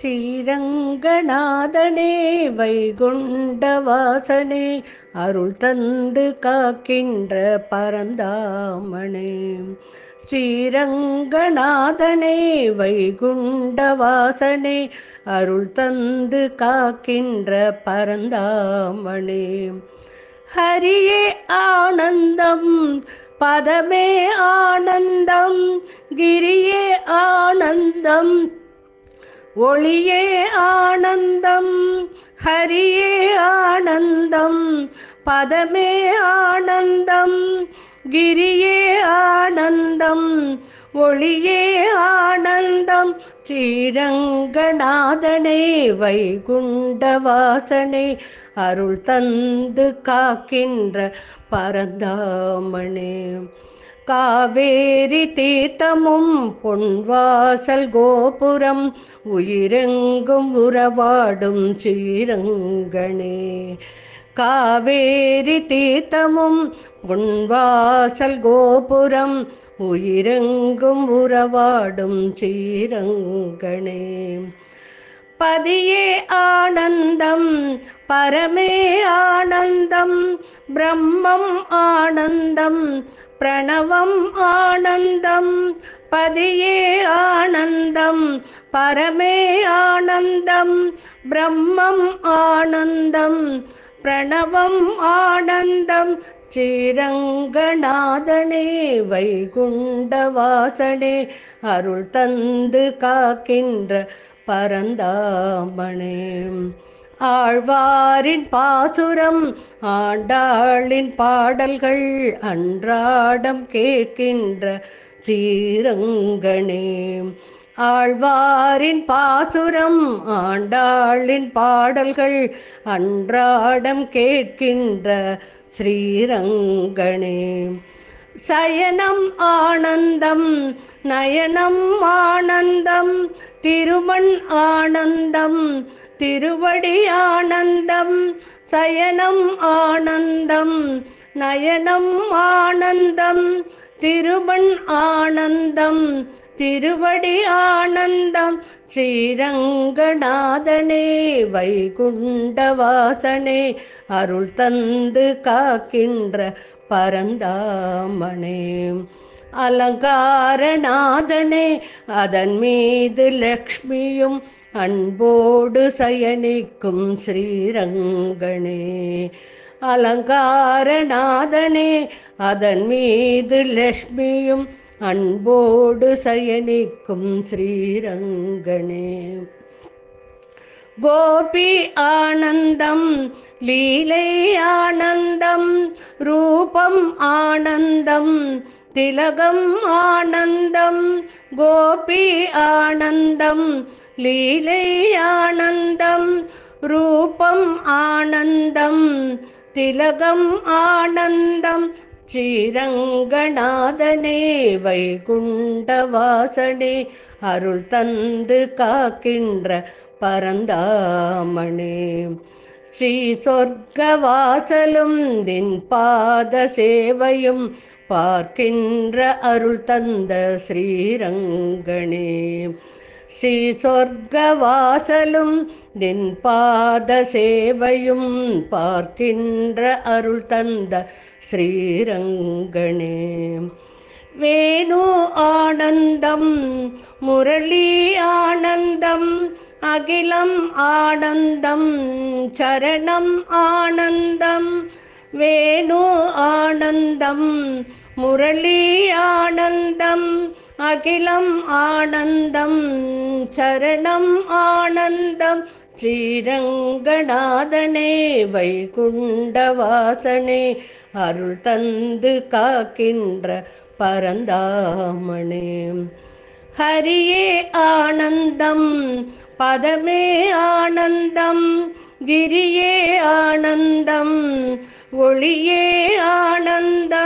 ஸ்ரீரங்கநாதனே வைகுண்டவாசனே அருள் தந்து காக்கின்ற பரந்தாமனே ஸ்ரீரங்கநாதனே வைகுண்டவாசனே அருள் தந்து காக்கின்ற பரந்தாமனே ஹரியே ஆனந்தம் பதமே ஆனந்தம் கிரியே ஆனந்தம் ஒளியே ஆனந்தம் ஹரியே ஆனந்தம் பதமே ஆனந்தம் கிரியே ஆனந்தம் ஒளியே ஆனந்தம் ஸ்ரீரங்கநாதனே வைகுண்டவாசனே அருள் தந்து காக்கின்ற பரந்தாமனே காவேரி தீர்த்தமும் பொன்வாசல் கோபுரம் உயிரெங்கும் உறவாடும் ஸ்ரீரங்கனே காவேரி தீர்த்தமும் பொன்வாசல் கோபுரம் உயிரெங்கும் உறவாடும் ஸ்ரீரங்கனே பதியே ஆனந்தம் பரமே ஆனந்தம் பிரம்மம் ஆனந்தம் பிரணவம் ஆனந்தம் பதியே ஆனந்தம் பரமே ஆனந்தம் பிரம்மம் ஆனந்தம் பிரணவம் ஆனந்தம் ஸ்ரீரங்கநாதனே வைகுண்டவாசனே அருள் தந்து காக்கின்ற பரந்தாமனே ஆழ்வாரின் பாசுரம் ஆண்டாளின் பாடல்கள் அன்றாடம் கேட்கின்ற ஸ்ரீரங்கனே ஆழ்வாரின் பாசுரம் ஆண்டாளின் பாடல்கள் அன்றாடம் கேட்கின்ற ஸ்ரீரங்கனே சயனம் ஆனந்தம் நயனம் ஆனந்தம் திருமண் ஆனந்தம் திருவடி ஆனந்தம் சயனம் ஆனந்தம் நயனம் ஆனந்தம் திருமண் ஆனந்தம் திருவடி ஆனந்தம் ஸ்ரீரங்கநாதனே வைகுண்டவாசனே அருள் தந்து காக்கின்ற பரந்தாமனே அலங்காரநாதனே அதன் மீது லக்ஷ்மியும் அன்போடு சயனிக்கும் ஸ்ரீரங்கனே அலங்காரநாதனே அதன் மீது லக்ஷ்மியும் அன்போடு சயனிக்கும் ஸ்ரீரங்கனே கோபி ஆனந்தம் லீலை ஆனந்தம் ரூபம் ஆனந்தம் திலகம் ஆனந்தம் கோபி ஆனந்தம் லீலை ஆனந்தம் ரூபம் ஆனந்தம் திலகம் ஆனந்தம் ஸ்ரீரங்கநாதனே வைகுண்டவாசனே அருள் தந்து காக்கின்ற பரந்தாமணே ஸ்ரீ சொர்க்கவாசலும் நின் பாத சேவையும் பார்க்கின்ற அருள் தந்த ஸ்ரீரங்கனே ஸ்ரீ சொர்க்கவாசலும் நின் பாத சேவையும் பார்க்கின்ற அருள் தந்த ஸ்ரீரங்கனே வேணு ஆனந்தம் முரளி ஆனந்தம் அகிலம் ஆனந்தம் சரணம் ஆனந்தம் வேணு ஆனந்தம் முரளி ஆனந்தம் அகிலம் ஆனந்தம் சரணம் ஆனந்தம் ஸ்ரீரங்கநாதனே வைகுண்டவாசனே அருள் தந்து காக்கின்ற பரந்தாமனே ஹரியே ஆனந்தம் பதமே ஆனந்தம் கிரியே ஆனந்தம் ஒளியே ஆனந்தம்